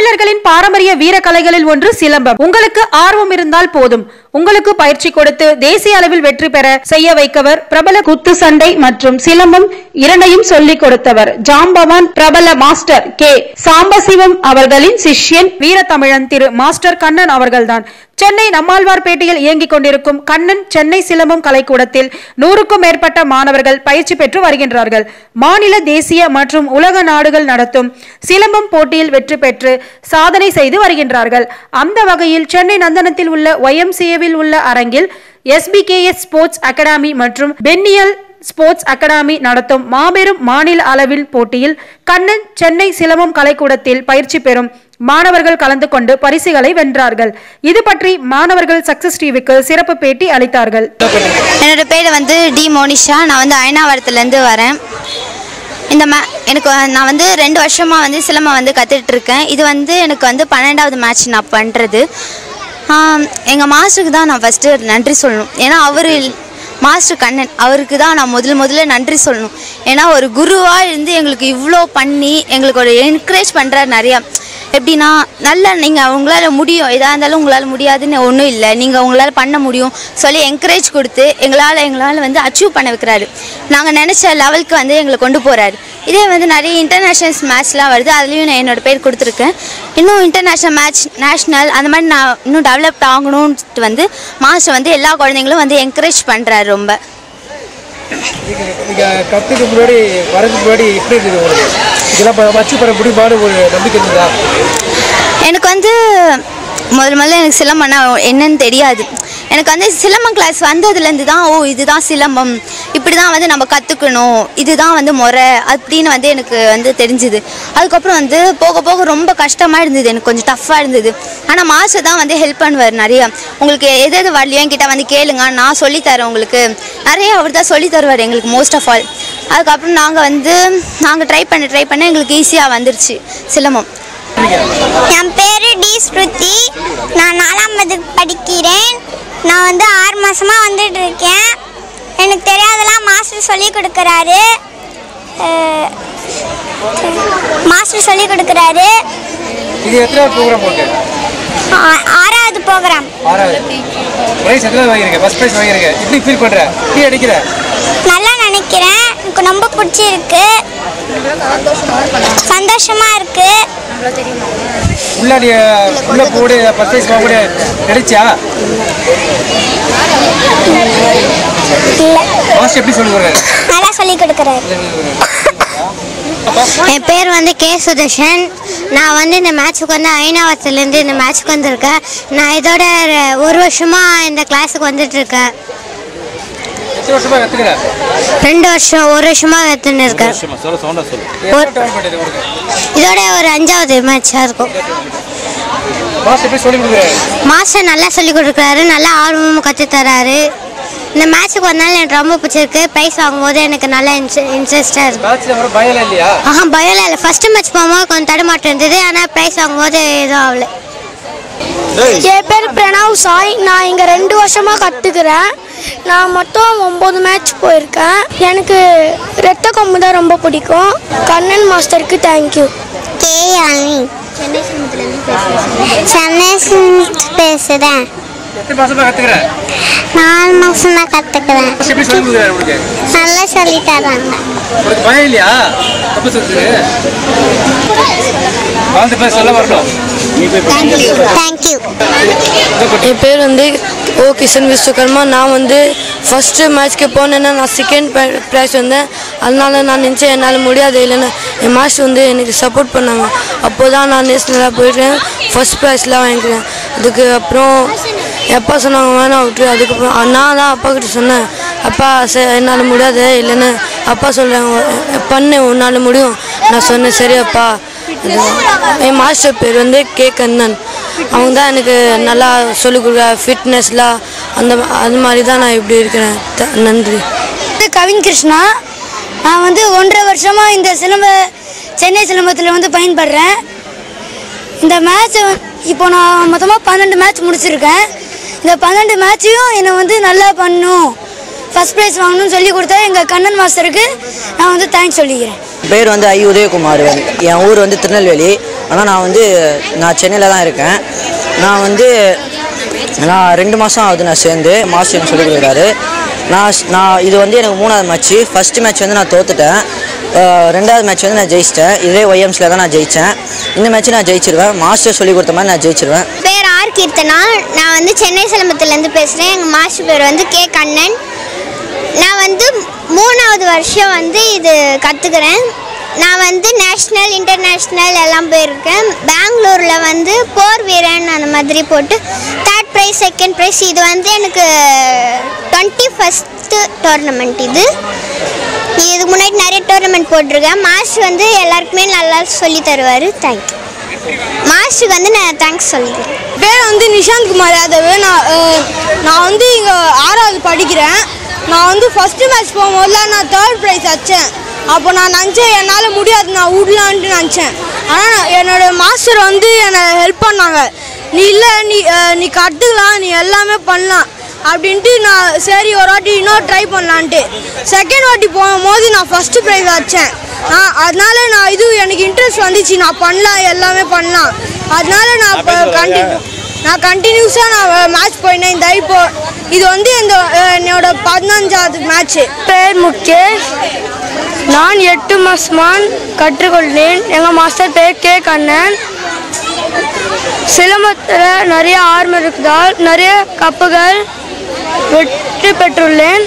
தமிழர்களின் பாரம்பரிய வீர கலைகளில் ஒன்று சிலம்பம் உங்களுக்கு ஆர்வம் இருந்தால் போதும் உங்களுக்கு பயிற்சி கொடுத்து தேசிய அளவில் வெற்றி பெற செய்ய வைக்கவர் பிரபல குத்து சண்டை மற்றும் சிலம்பம் இரண்டையும் சொல்லிக் கொடுத்தவர் ஜாம்பவான் பிரபல மாஸ்டர் கே சாம்பசிவம் அவர்களின் சிஷ்யன் வீரத்தமிழன் திரு மாஸ்டர் கண்ணன் அவர்கள்தான் சென்னை நம்மாழ்வார்பேட்டையில் இயங்கிக் கொண்டிருக்கும் கண்ணன் சென்னை சிலம்பம் கலைக்கூடத்தில் நூறுக்கும் மேற்பட்ட மாணவர்கள் பயிற்சி பெற்று வருகின்றார்கள் மாநில தேசிய மற்றும் உலக நாடுகள் நடத்தும் சிலம்பம் போட்டியில் வெற்றி பெற்று சாதனை செய்து வருகின்றார்கள் அந்த வகையில் சென்னை நந்தனத்தில் உள்ள ஒய்எம்சிஏவில் உள்ள அரங்கில் எஸ்பிகேஎஸ் ஸ்போர்ட்ஸ் அகாடமி மற்றும் பென்னியல் ஸ்போர்ட்ஸ் அகாடமி நடத்தும் மாபெரும் மாநில அளவில் போட்டியில் கண்ணன் சென்னை சிலம்பம் கலைக்கூடத்தில் பயிற்சி பெறும் மாணவர்கள் கலந்து கொண்டு பரிசுகளை வென்றார்கள் இது பற்றி மாணவர்கள் சக்சஸ் டிவிக்கு சிறப்பு பேட்டி அளித்தார்கள் என்னோட பேர் வந்து டி மோனிஷா நான் வந்து அயனாவரத்துலேருந்து வரேன் இந்த மே எனக்கு நான் வந்து ரெண்டு வருஷமாக வந்து சிலம்பம் வந்து கற்றுட்டு இருக்கேன் இது வந்து எனக்கு வந்து பன்னெண்டாவது மேட்ச் நான் பண்ணுறது எங்கள் மாஸ்டருக்கு தான் நான் ஃபஸ்ட்டு நன்றி சொல்லணும் ஏன்னா அவர் மாஸ்டர் கண்ணன் அவருக்கு தான் நான் முதல்ல முதல்ல நன்றி சொல்லணும் ஏன்னா ஒரு குருவாக இருந்து எங்களுக்கு இவ்வளோ பண்ணி எங்களுக்கு ஒரு என்கரேஜ் பண்ணுறாரு நிறையா எப்படின்னா நல்லா நீங்கள் உங்களால் முடியும் எதாக இருந்தாலும் உங்களால் முடியாதுன்னு ஒன்றும் இல்லை நீங்கள் உங்களால் பண்ண முடியும் சொல்லி என்கரேஜ் கொடுத்து எங்களால் எங்களால் வந்து அச்சீவ் பண்ண வைக்கிறாரு நாங்கள் நினச்ச லெவலுக்கு வந்து எங்களை கொண்டு போகிறாரு இதே வந்து நிறைய இன்டர்நேஷ்னல்ஸ் மேட்ச்லாம் வருது அதுலேயும் நான் என்னோட பேர் கொடுத்துருக்கேன் இன்னும் இன்டர்நேஷ்னல் மேட்ச் நேஷ்னல் அந்த மாதிரி நான் இன்னும் டெவலப் ஆகணும்ட்டு வந்து மாஸ்டர் வந்து எல்லா குழந்தைங்களும் வந்து என்கரேஜ் பண்ணுறாரு ரொம்ப நீங்க கத்துக்கு முன்னாடி வரதுக்கு முன்னாடி எப்படி இருந்தது உங்களுக்கு இதெல்லாம் அச்சீவ் பண்ண முடியுமான்னு ஒரு நம்பிக்கை இருந்ததா எனக்கு வந்து முதல்ல முதல்ல எனக்கு சிலம்பம்னா என்னன்னு தெரியாது எனக்கு வந்து சிலம்பம் கிளாஸ் வந்ததுலேருந்து தான் ஓ இதுதான் சிலம்பம் இப்படி தான் வந்து நம்ம கற்றுக்கணும் இதுதான் வந்து முறை அப்படின்னு வந்து எனக்கு வந்து தெரிஞ்சுது அதுக்கப்புறம் வந்து போக போக ரொம்ப கஷ்டமாக இருந்தது எனக்கு கொஞ்சம் டஃப்பாக இருந்தது ஆனால் மாஸ்டர் தான் வந்து ஹெல்ப் பண்ணுவார் நிறையா உங்களுக்கு எது எது வரலையோ என்கிட்ட வந்து கேளுங்க நான் சொல்லித்தரேன் உங்களுக்கு நிறைய அவர் தான் சொல்லி தருவார் எங்களுக்கு மோஸ்ட் ஆஃப் ஆல் அதுக்கப்புறம் நாங்கள் வந்து நாங்கள் ட்ரை பண்ண ட்ரை பண்ண எங்களுக்கு ஈஸியாக வந்துருச்சு சிலம்பம் என் பேர் டி ஸ்ருதி நான் நாலாம் வகுப்பு படிக்கிறேன் நான் வந்து ஆறு மாசமா வந்துட்டு இருக்கேன் எனக்கு தெரியாதெல்லாம் மாஸ்டர் சொல்லி கொடுக்குறாரு அஹ், மாஸ்டர் சொல்லி கொடுக்குறாரு இது எத்தனை ப்ரோக்ராம் போட்டு ஆ- ஆறாவது ப்ரோக்ராம் ஆறாவது ப்ரைஸ் எத்தனை வாங்கியிருக்க ஃபர்ஸ்ட் ப்ரைஸ் வாங்கியிருக்க எப்படி ஃபீல் பண்ற நீ அடிக்கிற நல்லா நினைக்கிறேன் எனக்கு ரொம்ப பிடிச்சிருக்கு சந்தோஷமா இருக்கு உள்ள நீ உள்ள போடு ஃபர்ஸ்ட் ப்ரைஸ் வாங்க கிடைச்சா இல்லை மாஸ்டர் எப்படி சொல்லி கொடுக்குறாரு நல்லா சொல்லி கொடுக்குறாரு என் பேர் வந்து கே சுதர்ஷன் நான் வந்து இந்த மேட்ச்சுக்கு வந்து ஐநாவரத்துலேருந்து இந்த மேட்ச்சுக்கு வந்திருக்கேன் நான் இதோட ரெ- ஒரு வருஷமாக இந்த கிளாஸுக்கு வந்துட்டு இருக்கேன் எத்தனை வருஷமா கத்துக்கிற ரெண்டு வருஷம் ஒரு வருஷமாக கற்றுன்னு இருக்கேன் எவ்வளோ டவுன் பண்ணது உங்களுக்கு இதோட ஒரு அஞ்சாவது மேட்சாக இருக்கும் மாஸ்டர் எப்படி சொல்லி கொடுக்குறாரு மாஸ்டர் நல்லா சொல்லி கொடுக்குறாரு நல்லா ஆர்வமும் கற்றுத் தராரு இந்த மேட்ச்சுக்கு வந்தாலும் எனக்கு ரொம்ப பிடிச்சிருக்கு ப்ரைஸ் வாங்கும்போது எனக்கு நல்லா இன்ட்ரெஸ்டாக இருக்கு மேட்ச்ல வர பயம் இல்லையா ஆஹா பயம் இல்லை ஃபஸ்ட்டு மேட்ச் போகும்போது கொஞ்சம் தடுமாட்டம் இருந்தது ஆனால் ப்ரைஸ் வாங்கும்போது எதுவும் ஆகல என் பேர் பிரணவ் சாய் நான் இங்கே ரெண்டு வருஷமாக கற்றுக்கிறேன் நான் மொத்தம் ஒம்பது மேட்ச் போயிருக்கேன் எனக்கு ரெத்த கொம்பு தான் ரொம்ப பிடிக்கும் கண்ணன் மாஸ்டருக்கு தேங்க்யூ கே யானி சென்னை பேசுகிறேன் எத்தனை மாசமா கத்துக்கிற நாலு மாதம் தான் கற்றுக்குறேன் மாஸ்டர் எப்படி சொல்லி கொடுக்குறாரு உங்களுக்கு நல்லா சொல்லி தராங்க உங்களுக்கு பயம் இல்லையா தப்பு சொல்லுது வாழ்ந்து பேச சொல்ல வரணும் தேங்க்யூ என் பேர் வந்து ஓ கிஷன் விஸ்வகர்மா நான் வந்து ஃபஸ்ட்டு மேட்ச்க்கு போனேன்னா நான் செகண்ட் ப்ரைஸ் வந்தேன் அதனால நான் நினச்சேன் என்னால் முடியாது இல்லைன்னு என் மாஸ்டர் வந்து எனக்கு சப்போர்ட் பண்ணாங்க அப்போ தான் நான் நேஷனலாக போயிட்டேன் ஃபஸ்ட் ப்ரைஸ்லாம் வாங்கிக்கிறேன் அதுக்கு அப்புறம் எப்பா சொன்னாங்க வேணாம் விட்டு அதுக்கப்புறம் நான் தான் அப்பா கிட்ட சொன்னேன் அப்பா ச என்னால் முடியாது இல்லைன்னு அப்பா சொல்கிறாங்க பண்ணு உன்னால் முடியும் நான் சொன்னேன் சரி அப்பா இது என் மாஸ்டர் பேர் வந்து கே கண்ணன் அவங்க தான் எனக்கு நல்லா சொல்லிக் கொடுக்குற ஃபிட்னஸ்லாம் அந்த மா- அது மாதிரி தான் நான் இப்படி இருக்கிறேன் த- நன்றி கவின் கிருஷ்ணா நான் வந்து ஒன்றரை வருஷமாக இந்த சிலம்ப சென்னை சிலம்பத்தில் வந்து பயன்படுறேன் இந்த மேட்ச்சை இப்போ நான் மொத்தமாக பன்னெண்டு மேட்ச் முடிச்சிருக்கேன் இந்த பன்னெண்டு மேட்சையும் என்னை வந்து நல்லா பண்ணும் ஃபஸ்ட் ப்ரைஸ் வாங்கணும்னு சொல்லி கொடுத்தா எங்கள் கண்ணன் மாஸ்டருக்கு நான் வந்து தேங்க்ஸ் சொல்லிக்கிறேன் பேர் வந்து ஐ உதயகுமார் என் ஊர் வந்து திருநெல்வேலி ஆனால் நான் வந்து நான் சென்னையில் தான் இருக்கேன் நான் வந்து நான் ரெண்டு மாதம் ஆகுது நான் சேர்ந்து மாஸ்டர் எனக்கு சொல்லிக் கொடுக்குறாரு நான் ஸ்- நான் இது வந்து எனக்கு மூணாவது மேட்ச்சு ஃபஸ்ட்டு மேட்ச் வந்து நான் தோத்துட்டேன் அஹ் ரெண்டாவது மேட்ச் வந்து நான் ஜெயிச்சிட்டேன் இதே ஒய்எம்ஸில் தான் நான் ஜெயித்தேன் இந்த மேட்ச்சு நான் ஜெயிச்சிருவேன் மாஸ்டர் சொல்லிக் கொடுத்த மாதிரி நான் ஜெயிச்சிருவேன் பேர் ஆர் கீர்த்தனா நான் வந்து சென்னை சிலம்பத்துலேருந்து பேசுகிறேன் எங்கள் மாஸ்டர் பேர் வந்து கே கண்ணன் நான் வந்து மூணாவது வருஷம் வந்து இது கற்றுக்கிறேன் நான் வந்து நேஷ்னல் இன்டர்நேஷ்னல் எல்லாம் போயிருக்கேன் பெங்களூரில் வந்து போர் வீரன் அந்த மாதிரி போட்டு தேர்ட் ப்ரைஸ் செகண்ட் ப்ரைஸ் இது வந்து எனக்கு டுவெண்ட்டி ஃபஸ்ட்டு டோர்னமெண்ட் இது இதுக்கு முன்னாடி நிறைய டோர்னமெண்ட் போட்டிருக்கேன் மாஸ்டர் வந்து எல்லாருக்குமே நல்லா சொல்லி தருவார் தேங்க்யூ மாஸ்டருக்கு வந்து நான் தேங்க்ஸ் சொல்லிக்கிறேன் பேர் வந்து நிஷாந்த் குமார் யாதவ் நான் அஹ், நான் வந்து இங்கே ஆறாவது படிக்கிறேன் நான் வந்து ஃபஸ்ட்டு மேட்ச் போகும்போதுல நான் தேர்ட் ப்ரைஸ் அடித்தேன் அப்போ நான் நினச்சேன் என்னால் முடியாது நான் விடலான்ட்டு நினச்சேன் ஆனால் என்னோட மாஸ்டர் வந்து என்னை ஹெல்ப் பண்ணாங்க நீ இல்லை நீ அஹ், நீ கற்றுக்கலாம் நீ எல்லாமே பண்ணலாம் அப்படின்ட்டு நான் சரி ஒரு வாட்டி இன்னும் ட்ரை பண்ணலான்ட்டு செகண்ட் வாட்டி போகும்போது நான் ஃபஸ்ட்டு ப்ரைஸ் அடித்தேன் ஆ அதனால நான் இது எனக்கு இன்ட்ரெஸ்ட் வந்துச்சு நான் பண்ணலாம் எல்லாமே பண்ணலாம் அதனால நான் இப்போ கண்டினியூ நான் கண்டினியூஸாக நான் மேட்ச் போயினேன் இந்த இப்போ இது வந்து இந்த அஹ், என்னோட பதினஞ்சாவது மேட்ச்சு பேர் முகேஷ் நான் எட்டு மாசமான் கற்றுக்கொண்டேன் எங்கள் மாஸ்டர் பேர் கே கண்ணன் சிலம்பத்தில் நிறைய ஆர்வம் இருக்குதால் நிறைய கப்புகள் வெற்றி பெற்றுள்ளேன்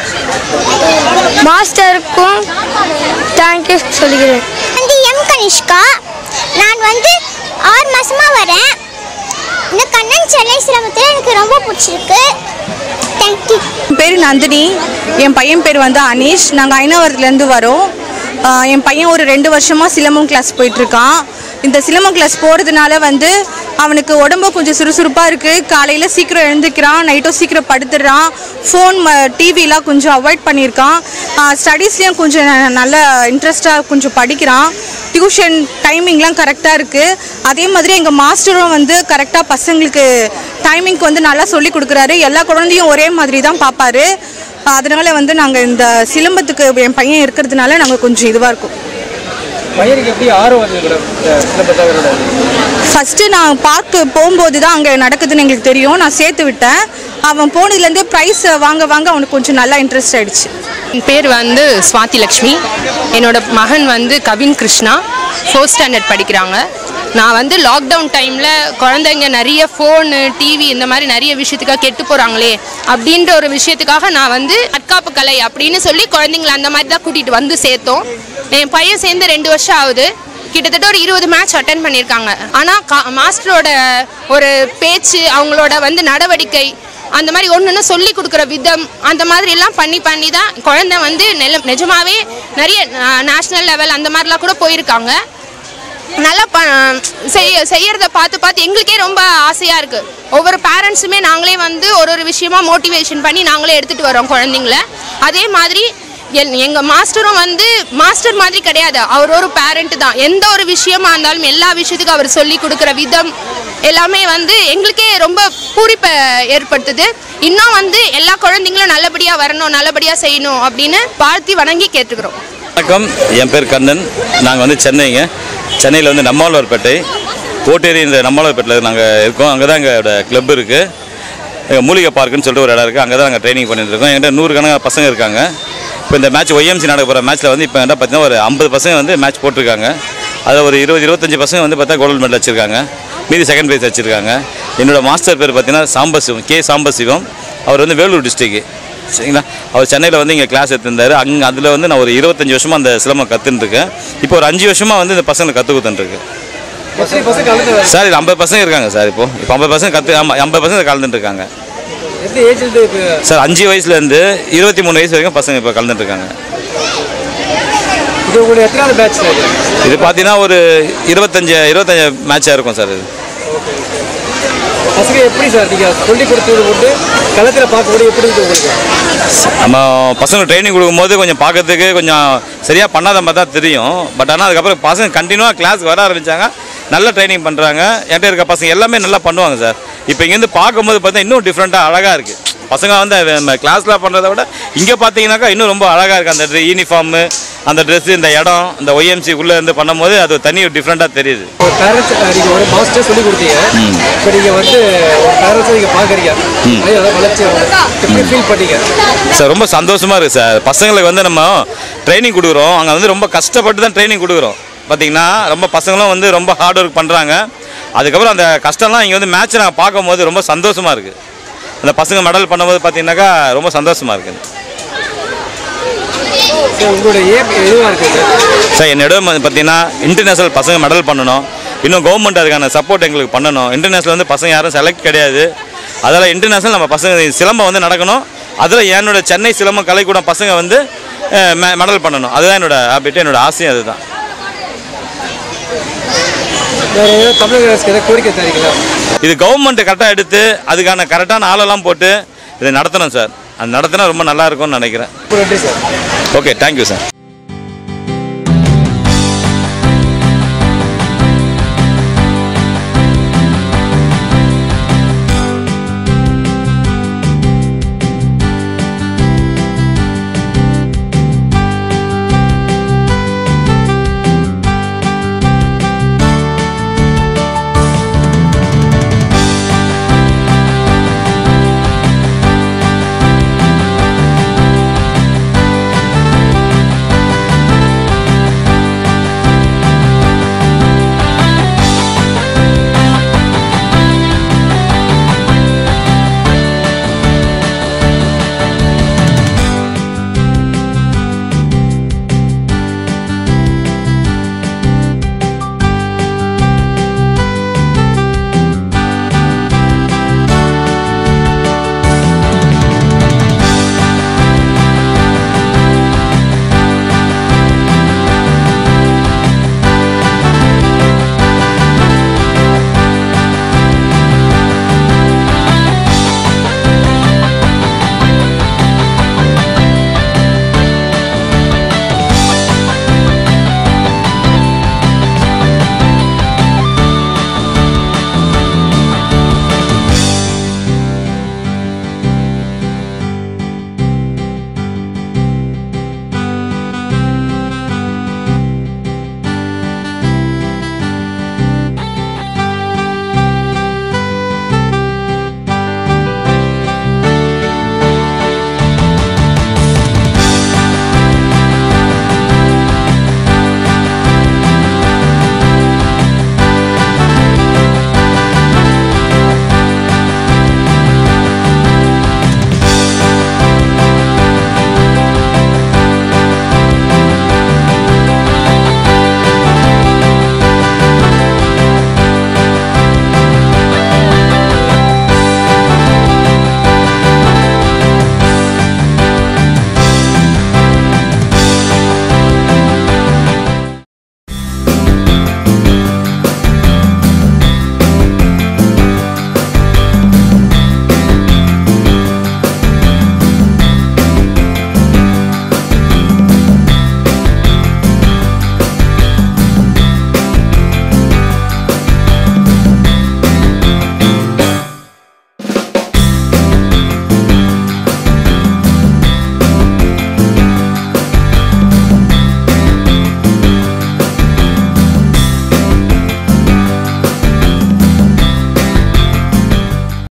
மாஸ்டருக்கும் தேங்க்யூ சொல்கிறேன் வந்து எம் கனிஷ்கா நான் வந்து ஆறு மாசமா வரேன் இந்த கண்ணன் சென்னை சிரமத்தில் எனக்கு ரொம்ப பிடிச்சிருக்கு தேங்க்யூ என் பேர் நந்தினி என் பையன் பேர் வந்து அனீஷ் நாங்கள் ஐநாவரத்துலேருந்து வரோம் ஆஹ் என் பையன் ஒரு ரெண்டு வருஷமாக சிலம்பம் கிளாஸ் போயிட்டுருக்கான் இந்த சிலம்பம் கிளாஸ் போகிறதுனால வந்து அவனுக்கு உடம்பு கொஞ்சம் சுறுசுறுப்பாக இருக்குது காலையில் சீக்கிரம் எழுந்துக்கிறான் நைட்டும் சீக்கிரம் படுத்துடுறான் ஃபோன் டிவிலாம் கொஞ்சம் அவாய்ட் பண்ணியிருக்கான் ஸ்டடீஸ்லேயும் கொஞ்சம் ந- நல்ல இன்ட்ரெஸ்ட்டாக கொஞ்சம் படிக்கிறான் டியூஷன் டைமிங்லாம் கரெக்டாக இருக்குது அதே மாதிரி எங்கள் மாஸ்டரும் வந்து கரெக்டாக பசங்களுக்கு டைமிங்க்கு வந்து நல்லா சொல்லி கொடுக்குறாரு எல்லா குழந்தையும் ஒரே மாதிரி தான் பார்ப்பாரு அதனால வந்து நாங்கள் இந்த சிலம்பத்துக்கு என் பையன் இருக்கிறதுனால நாங்கள் கொஞ்சம் இதுவாக இருக்கோம் பையனுக்கு எப்படி ஆர்வம் வந்து மேடம் இந்த சிலம்பத்தவரோட ஃபஸ்ட்டு நான் பார்க்க போகும்போது தான் அங்கே நடக்குதுன்னு எங்களுக்கு தெரியும் நான் சேர்த்து விட்டேன் அவன் போனதுலேருந்தே ப்ரைஸ் வாங்க வாங்க அவனுக்கு கொஞ்சம் நல்லா இன்ட்ரெஸ்ட் ஆயிடுச்சு என் பேர் வந்து ஸ்வாதி லக்ஷ்மி என்னோட மகன் வந்து கவின் கிருஷ்ணா ஃபோர்த் ஸ்டாண்டர்ட் படிக்கிறாங்க நான் வந்து லாக்டவுன் டைமில் குழந்தைங்க நிறைய ஃபோனு டிவி இந்த மாதிரி நிறைய விஷயத்துக்காக கெட்டு போகிறாங்களே அப்படின்ற ஒரு விஷயத்துக்காக நான் வந்து தற்காப்பு கலை அப்படின்னு சொல்லி குழந்தைங்கள அந்த மாதிரி தான் கூட்டிகிட்டு வந்து சேர்த்தோம் என் பையன் சேர்ந்து ரெண்டு வருஷம் ஆகுது கிட்டத்தட்ட ஒரு இருபது மேட்ச் அட்டன் பண்ணியிருக்காங்க ஆனால் கா மாஸ்டரோட ஒரு பேச்சு அவங்களோட வந்து நடவடிக்கை அந்த மாதிரி ஒன்று ஒன்று சொல்லி கொடுக்குற விதம் அந்த மாதிரி எல்லாம் பண்ணி பண்ணி தான் குழந்தை வந்து நெல நிஜமாவே நிறைய நேஷ்னல் லெவல் அந்த மாதிரிலாம் கூட போயிருக்காங்க நல்லா ப செய்ய செய்யறத பார்த்து பார்த்து எங்களுக்கே ரொம்ப ஆசையாக இருக்குது ஒவ்வொரு பேரண்ட்ஸுமே நாங்களே வந்து ஒரு ஒரு விஷயமா மோட்டிவேஷன் பண்ணி நாங்களே எடுத்துகிட்டு வரோம் குழந்தைங்கள அதே மாதிரி எல் எங்கள் மாஸ்டரும் வந்து மாஸ்டர் மாதிரி கிடையாது அவர் ஒரு பேரண்ட் தான் எந்த ஒரு விஷயமா இருந்தாலும் எல்லா விஷயத்துக்கும் அவர் சொல்லி கொடுக்குற விதம் எல்லாமே வந்து எங்களுக்கே ரொம்ப பூரிப்பை ஏற்படுத்துது இன்னும் வந்து எல்லா குழந்தைங்களும் நல்லபடியாக வரணும் நல்லபடியாக செய்யணும் அப்படின்னு வாழ்த்தி வணங்கி கேட்டுக்கிறோம் வணக்கம் என் பேர் கண்ணன் நாங்கள் வந்து சென்னைங்க சென்னையில் வந்து நம்மாழ்வார்பேட்டை கோட்டேரி இந்த நம்மாழ்வார்பேட்டையில் நாங்கள் இருக்கோம் அங்கே தான் எங்களோட கிளப் இருக்குது எங்கள் மூலிகை பார்க்குன்னு சொல்லிட்டு ஒரு இடம் இருக்குது அங்கே தான் நாங்கள் ட்ரைனிங் பண்ணிட்டு இருக்கோம் என்கிட்ட நூறு கணக்கான பசங்க இருக்காங்க இப்போ இந்த மேட்ச் ஒய்எம்சி நடக்க போகிற மேட்ச்சில் வந்து இப்போ என்ன பார்த்தீங்கன்னா ஒரு ஐம்பது பசங்க வந்து மேட்ச் போட்டிருக்காங்க அதில் ஒரு இருபது இருபத்தஞ்சி பசங்க வந்து பார்த்தா கோல்டு மெடல் வச்சுருக்காங்க மீதி செகண்ட் ப்ரைஸ் வச்சுருக்காங்க என்னோட மாஸ்டர் பேர் பார்த்தீங்கன்னா சாம்பசிவம் கே சாம்பசிவம் அவர் வந்து வேலூர் டிஸ்ட்ரிக்கு சரிங்களா அவர் சென்னையில் வந்து இங்கே கிளாஸ் எடுத்திருந்தாரு அங்கே அதில் வந்து நான் ஒரு இருபத்தஞ்சி வருஷமாக அந்த சிலம்பம் கற்றுன்னு இருக்கேன் இப்போ ஒரு அஞ்சு வருஷமாக வந்து இந்த பசங்களை கற்றுக் கொடுத்துட்டுருக்கு எத்தனை பசங்க கலந்து வர சார் இது ஐம்பது பசங்க இருக்காங்க சார் இப்போ இப்போ ஐம்பது பசங்க கற்று ஆமாம் ஐம்பது பசங்க கலந்துட்டு இருக்காங்க எந்த ஏஜ்லேருந்து இப்போ சார் அஞ்சு வயசுலேருந்து இருபத்தி மூணு வயசு வரைக்கும் பசங்க இப்போ கலந்துட்டு இருக்காங்க இது உங்களுக்கு எத்தனாவது பேட்ச் இது இது பார்த்தீங்கன்னா ஒரு இருபத்தஞ்சு இருபத்தஞ்சு மேட்சாக இருக்கும் சார் இது பசங்க எப்படி சார் நீங்கள் சொல்லி கொடுத்தது கொண்டு களத்தில் பார்க்கும்போது எப்படி இருக்கு உங்களுக்கு நம்ம பசங்க ட்ரைனிங் கொடுக்கும்போது கொஞ்சம் பார்க்கறதுக்கு கொஞ்சம் சரியாக பண்ணாத மாதிரி தான் தெரியும் பட் ஆனால் அதுக்கப்புறம் பசங்க கண்டினியூவாக கிளாஸ்க்கு வர ஆரம்பித்தாங்க நல்ல ட்ரைனிங் பண்ணுறாங்க என்கிட்ட இருக்க பசங்க எல்லாமே நல்லா பண்ணுவாங்க சார் இப்போ இங்கேருந்து பார்க்கும்போது பார்த்தா இன்னும் டிஃப்ரெண்ட்டாக அழகாக இருக்குது பசங்க வந்து நம்ம கிளாஸில் பண்ணுறத விட இங்கே பார்த்தீங்கன்னாக்கா இன்னும் ரொம்ப அழகாக இருக்குது அந்த யூனிஃபார்மு அந்த ட்ரெஸ்ஸு இந்த இடம் இந்த ஒய்எம்சி உள்ளே இருந்து பண்ணும்போது அது ஒரு தனி டிஃப்ரெண்ட்டாக தெரியுது ஒரு பேரண்ட்ஸ் நீங்கள் ஒரு மாஸ்டர் சொல்லி கொடுத்தீங்க இப்போ நீங்கள் வந்து ஒரு பேரண்ட்ஸை நீங்கள் பார்க்குறீங்க அதான் வளர்ச்சி எப்படி ஃபீல் பண்ணீங்க சார் ரொம்ப சந்தோஷமாக இருக்குது சார் பசங்களுக்கு வந்து நம்ம ட்ரைனிங் கொடுக்குறோம் அங்கே வந்து ரொம்ப கஷ்டப்பட்டு தான் ட்ரைனிங் கொடுக்குறோம் பார்த்தீங்கன்னா ரொம்ப பசங்களும் வந்து ரொம்ப ஹார்ட் ஒர்க் பண்ணுறாங்க அதுக்கப்புறம் அந்த கஷ்டம்லாம் இங்கே வந்து மேட்ச் நாங்கள் பார்க்கும்போது ரொம்ப சந்தோஷமாக இருக்குது அந்த பசங்க மெடல் பண்ணும்போது பார்த்தீங்கன்னாக்கா ரொம்ப சந்தோஷமாக இருக்குது சார் உங்களோட ஏம் எதுவாக இருக்குது சார் என்னோட வந்து பார்த்தீங்கன்னா இன்டர்நேஷனல் பசங்க மெடல் பண்ணணும் இன்னும் கவர்மெண்ட் அதுக்கான சப்போர்ட் எங்களுக்கு பண்ணணும் இன்டர்நேஷனல் வந்து பசங்க யாரும் செலக்ட் கிடையாது அதில் இன்டர்நேஷனல் நம்ம பசங்க சிலம்பம் வந்து நடக்கணும் அதில் என்னோட சென்னை சிலம்பம் கலைக்கூடம் பசங்க வந்து மெடல் பண்ணணும் அதுதான் என்னோட ஹாபிட் என்னோட ஆசையும் அதுதான் வேறு ஏதாவது தமிழக அரசுக்கு ஏதாவது கோரிக்கை தரீங்களா இது கவர்மெண்ட் கரெக்டாக எடுத்து அதுக்கான கரெக்டான ஆளெல்லாம் போட்டு இதை நடத்தணும் சார் அது நடத்தினா ரொம்ப நல்லா இருக்கும்னு நினைக்கிறேன் நன்றி சார் ஓகே தேங்க்யூ சார்